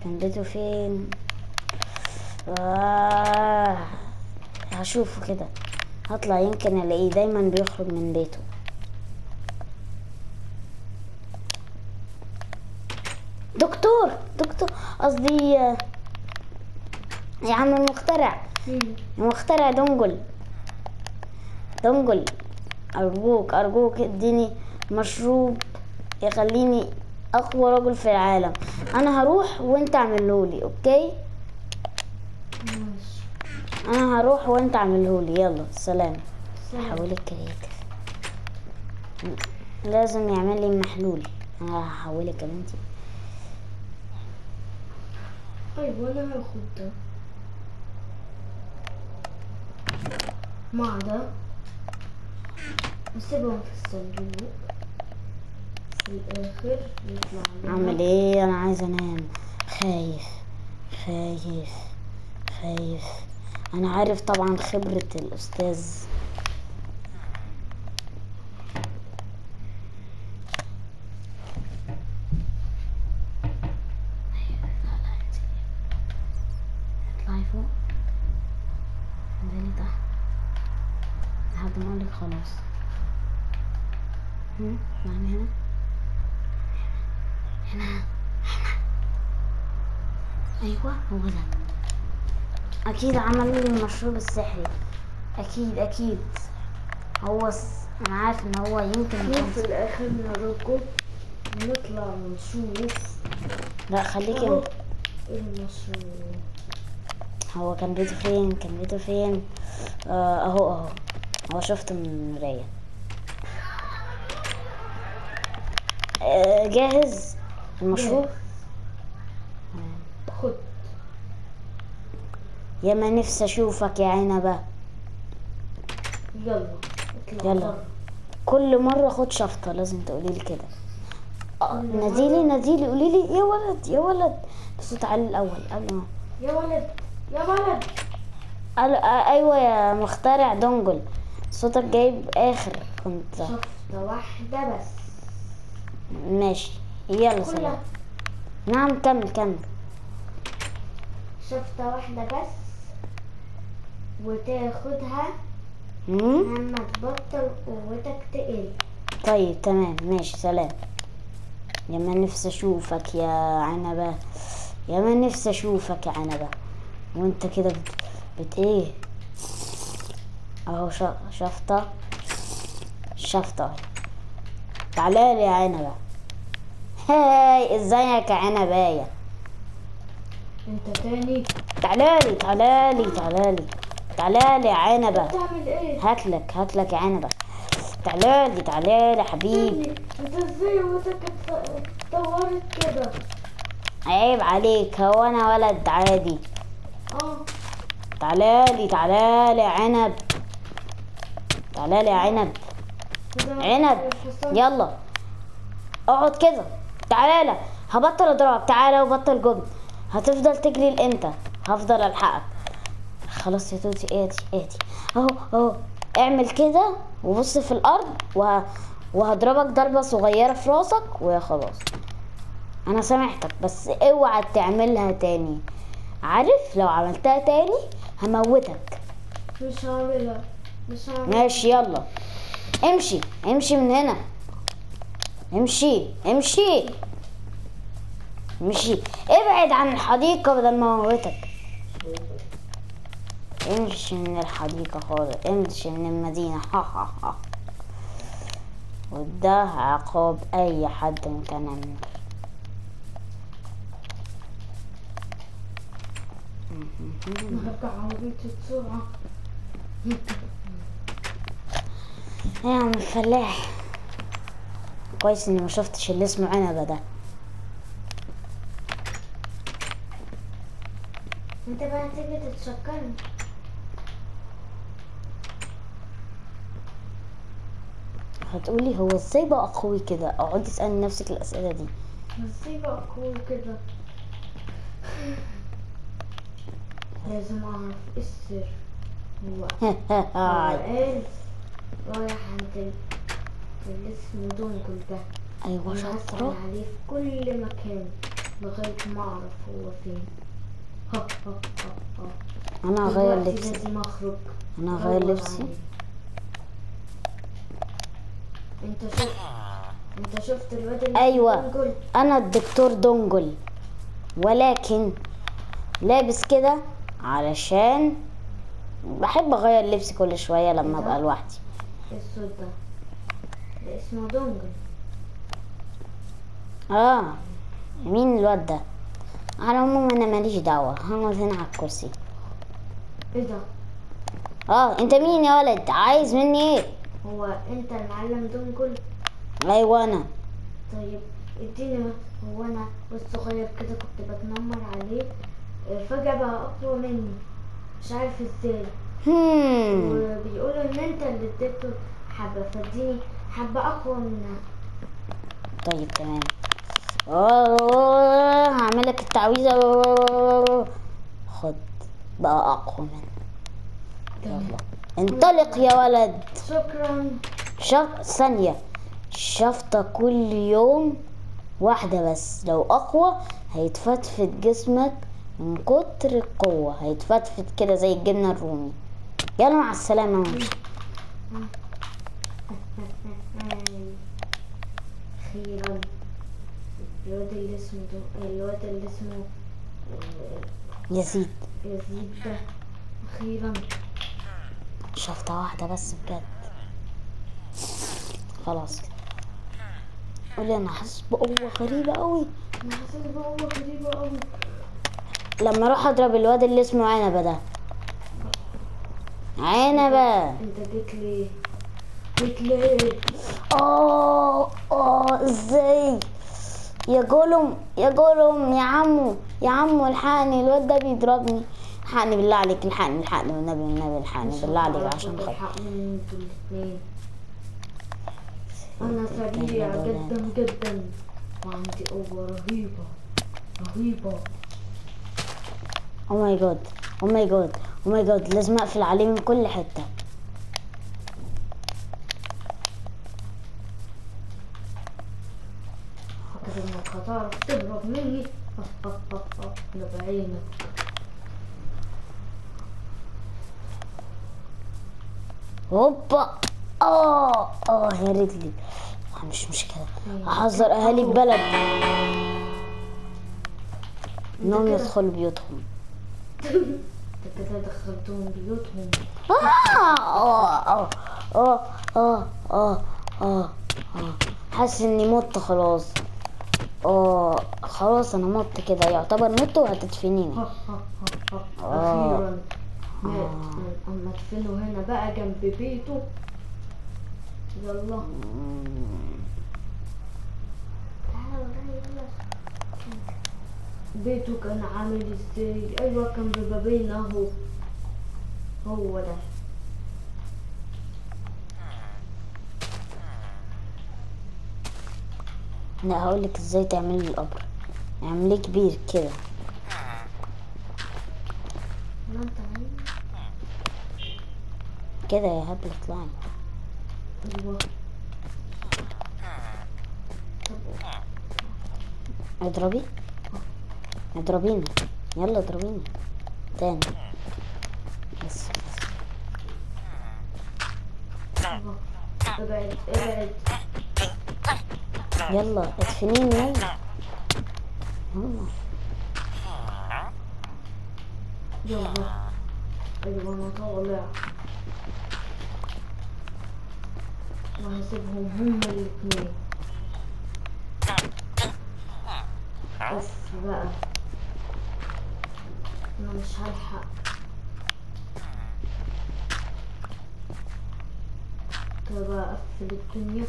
كان بيته فين آه. هشوفه كده هطلع يمكن الاقيه دايما بيخرج من بيته دكتور دكتور قصدي آه، يا عم المخترع المخترع دنجل دنجل أرجوك أرجوك اديني مشروب يخليني أقوى رجل في العالم أنا هروح وأنت اعملهولي أوكي ماشي أنا هروح وأنت اعملهولي يلا سلام سلام. حولك كرياتيف لازم يعمل لي محلول أنا هحولك يا بنتي ايوه انا هاخد ده مع ده نسيبهم في الصندوق في الاخر يطلع لنا أعمل إيه أنا عايز أنام خايف خايف خايف أنا عارف طبعا خبرة الأستاذ اطلعي فوق انزلي تحت لحد ما اقولك خلاص هم؟ نعم هنا هنا هنا ايوه هو ده اكيد عمل لي المشروب السحري اكيد اكيد هو س... انا عارف ان هو يمكن يكون وفي الاخر نركض ونطلع ونشوف لا خليكي اهو المشروب هو كان بيته فين كان بيته فين آه اهو اهو هو شفته من المراية آه جاهز المشروب خد يا ما نفسي اشوفك يا عنبة يلا اطلع يلا. برا. كل مرة خد شفطة لازم تقولي لي كده آه، ناديلي ناديلي قولي لي يا ولد يا ولد بصوت عالي الاول قبل ما يا ولد يا ولد قال آه، ايوه يا مخترع دنجل صوتك جايب اخر كنت شفطة واحدة بس ماشي يلا سلام كلها نعم كمل كمل شفطة واحدة بس وتاخدها مم؟ لما تبطل قوتك تقل طيب تمام ماشي سلام يا ما نفسي اشوفك يا عنبة يا ما نفسي اشوفك يا عنبة وانت كده بت, بت ايه اهو ش- شفطة شفطة تعالى لي يا عنبة هاي ازيك يا عنباية انت تاني تعالى لي تعالى لي تعالى لي تعالى لي يا عنبة بتعمل ايه؟ هاتلك هاتلك يا عنبة تعالى لي تعالى لي حبيبي تاني انت ازاي قوتك ات- اتطورت كده؟ عيب عليك هو انا ولد عادي اه تعالالي تعالالي يا عنب تعالالي يا عنب كده عنب الحصان- يلا اقعد كده تعالى هبطل اضربك تعالى وبطل جبن هتفضل تجري لامتى هفضل الحقك خلاص يا توتي ادي ادي اهو اهو اعمل كده وبص في الارض وه... وهضربك ضربه صغيره في راسك ويا خلاص انا سامحتك بس اوعى تعملها تاني عارف لو عملتها تاني هموتك مش هعملها مش هعملها ماشي يلا امشي امشي من هنا امشي امشي امشي ابعد عن الحديقة بدل ما اموتك امشي من الحديقة خالص امشي من المدينة ها ها ها وده عقاب اي حد متنمر هرجع عربيتي بسرعة يا عم الفلاح كويس اني ما شفتش اللي اسمه عنبة ده انت بقى تيجي تتشكرني هتقولي هو ازاي بقى قوي كده اقعدي اسألي نفسك الاسئلة دي ازاي بقى قوي كده لازم اعرف ايه السر هو هو قال رايح عند ال- اللي اسمه دونجل ده ايوه وهسأل شاطرة عليه في كل مكان لغاية ما أعرف هو فين ها ها ها ها انا هغير دلوقتي لبسي لازم أخرج انا هغير أدور لبسي عليه. أنت شفت أنت شفت الواد اللي أيوة. بينجل؟ انا الدكتور دونجل ولكن لابس كده علشان بحب اغير لبسي كل شويه لما ابقى لوحدي إيه الصوت ده ده اسمه دونجل اه مين الواد ده على العموم انا ماليش دعوه هقعد هنا على الكرسي إيه ده اه انت مين يا ولد عايز مني ايه هو أنت المعلم دونجل ايوه انا طيب اديني مث- هو انا والصغير كده كنت بتنمر عليه آه، فجأة بقى أقوى مني مش عارف ازاي هم وبيقولوا ان انت اللي اديته حبة فاديني حبة أقوى منها طيب تمام آه، هعمل لك التعويذه خد بقى اقوى منه يلا انطلق يا ولد شكرا شف... ثانية شفطة كل يوم واحدة بس لو أقوى هيتفتفت جسمك من كتر القوة هيتفتفت كده زي الجبنة الرومي يلا مع السلامة أخيرا الواد اللي اسمه دو... الواد اللي اسمه آه، يزيد يزيد ده أخيرا شفطة واحدة بس بجد خلاص قولي أنا حاسس بقوة غريبة أوي أنا حسيت بقوة غريبة أوي لما أروح أضرب الواد اللي اسمه عنبة ده عنبة انت جيت ليه جيت ليه اه اه ازاي يا جولم يا جولم يا عمو يا عمو الحقني الواد ده بيضربني الحقني بالله عليك الحقني الحقني والنبي والنبي الحقني بالله عليك عشان خاطر تلحقني انتوا الاتنين انا سريع دول. جدا جدا وعندي قوة رهيبة رهيبة او ماي جاد او ماي جاد او ماي جاد لازم اقفل عليه من كل حته فاكر انك هتعرف تهرب مني انا بعينك هوبا اه اه يا رجلي آه، مش مشكله احذر اهالي البلد انهم كده- يدخلوا بيوتهم انت كده دخلتهم بيوتهم آه آه آه آه آه آه آه حاسس إني مت خلاص آه خلاص أنا مت كده يعتبر مت وهتدفنيني ها ها ها ها آه. اخيرا مات اما ادفنه هنا بقى جنب بيته يلا مم. تعالى ورايا يلا بيته كان عامل ازاي ايوه كان ببابين اهو هو ده لا هقولك ازاي تعملي القبر اعمليه كبير كده ما انت عايز كده يا هبل اطلعي ايوه اضربي اضربيني يلا اضربيني تاني بس بس ايوه ابعد ابعد يلا ادفنيني يلا يلا يلا ايوه انا طالع وهسيبهم هما الاتنين بس بقى انا مش هلحق كده بقى اقفل الدنيا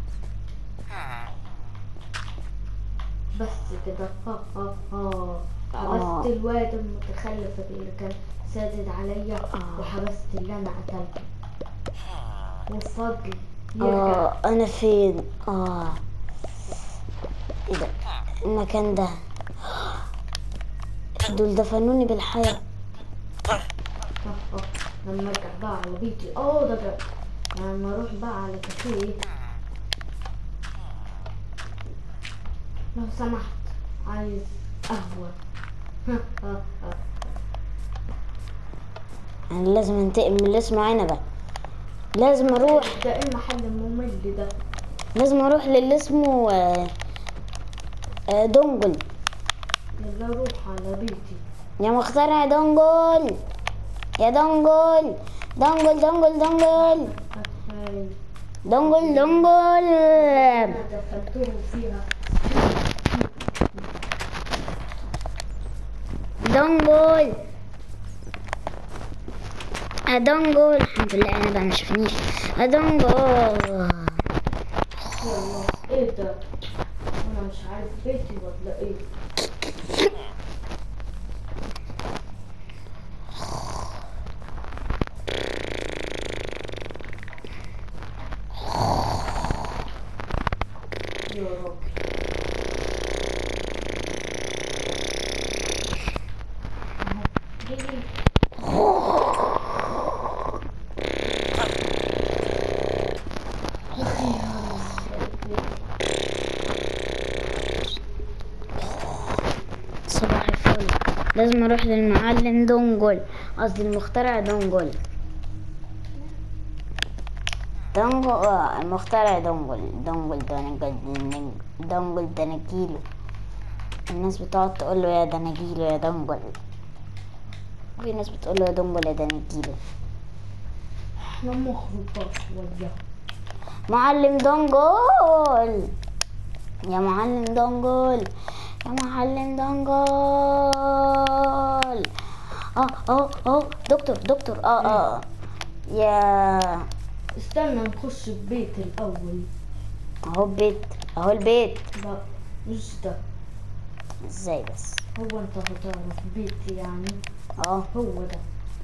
بس كده ها ها ها حبست الواد المتخلف اللي كان سادد عليا وحبست اللي انا قتلته وفضل يرجع اه انا فين اه ايه ده المكان ده دول دفنوني بالحياة ها ها لما ارجع بقى على بيتي اه ده ده لما اروح بقى على كافيه لو سمحت عايز اهون ها ها ها انا لازم انتقم من اللي اسمه عنبه لازم اروح ده ايه المحل الممل ده لازم اروح للي اسمه آه، آه، دونجل يلا روح على بيتي يا مخترع دونجل يا دونجل دونجل دونجل دونجل هاي دونجل دونجل انا دخلته فيها دونجل أدونجل الحمد لله أنا بقى ما شافنيش أدونجل يلا ايه ده انا مش عارف بيتي ولا ايه يا رب صباح الفل لازم أروح للمعلم دونجل قصدي المخترع دونجل دونجل آه المخترع دونجل دونجل دونجل دونجل دنجيلو الناس بتقعد تقول له يا دنجيلو يا دونجل في ناس بتقول له يا دونجل يا دنجيلو احنا نخرج بقى شوية معلم دونجل يا معلم دونجل يا معلم دونجل اه اه اه دكتور دكتور اه اه يا استنى نخش البيت الأول اهو البيت اهو البيت لا مش ده ازاي بس هو انت هتعرف بيتي يعني اه هو ده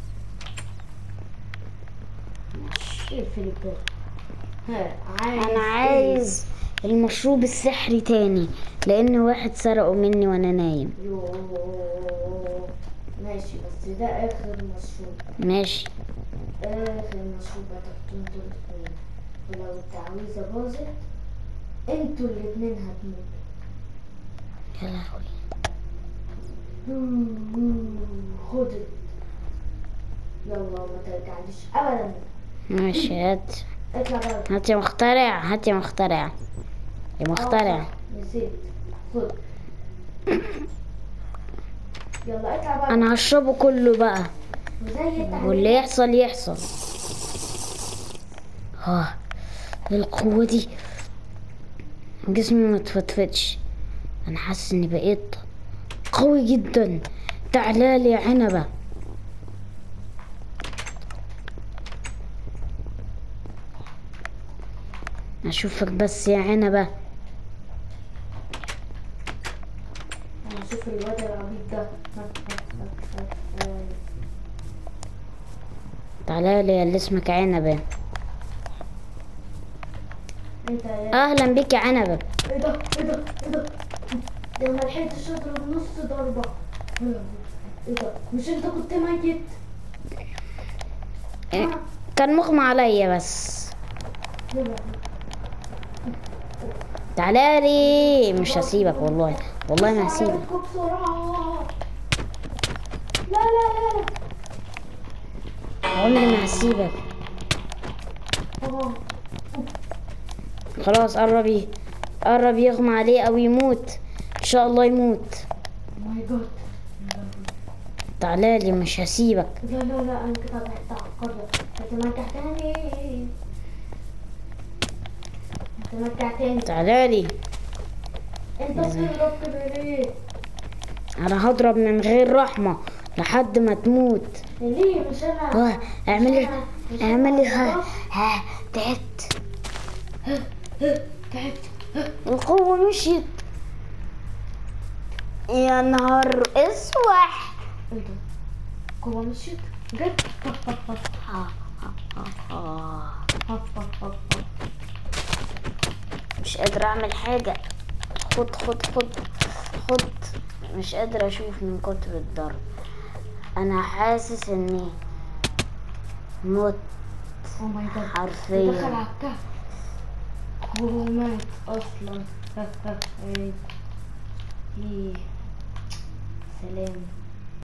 اقفل الباب ها عايز انا عايز المشروب السحري تاني لان واحد سرقه مني وانا نايم إيه؟ يوه. ماشي بس ده اخر مشروب ماشي اخر مشروب هتحطهم دول اتنين ولو التعويذة باظت انتوا الاتنين هتموتوا يا لهوي خد يلا ما ترجعليش ابدا ماشي هات اطلع بره هات يا مخترع هات يا مخترع يا مخترع آه، نسيت خد يلا اطلع بره انا هشربه كله بقى وزي التعويذة واللي يحصل يحصل اه القوة دي جسمي ما اتفتفتش انا حاسس اني بقيت قوي جدا تعالى لي يا عنبة اشوفك بس يا عنبة انا اشوف الواد العبيط ده تعالى لي يا اللي اسمك عنبة انت يا اهلا بك يا عنبة ايه ده ايه ده ايه ده ده ما لحقتش اضرب نص ضربة ايه ده مش انت كنت ميت إيه، كان مغمى عليا بس يا لهوي. تعالى لي مش هسيبك والله والله ما هسيبك عرفتكم بسرعة لا لا لا عمري ما هسيبك اه خلاص قرب ي- قرب يغمى عليه او يموت ان شاء الله يموت ماي جاد تعالى لي مش هسيبك لا لا لا انا كده بحت عقرة هتمرجع تاني هتمرجع تاني تعالى لي انت بتضرب كده ليه؟ انا هضرب من غير رحمة لحد ما تموت ليه مش انا اه اعملي مش أنا- مش اعملي أنا ها ها تعبت تعبت القوة مشيت يا نهار اسوح ايه ده؟ قوة مشيت جد آه، آه، آه. مش قادرة اعمل حاجة خد خد خد خد مش قادرة اشوف من كتر الضرب انا حاسس اني مت او ماي جاد حرفيا. دخل على الكهف هو مات اصلا ايه إيه. سلام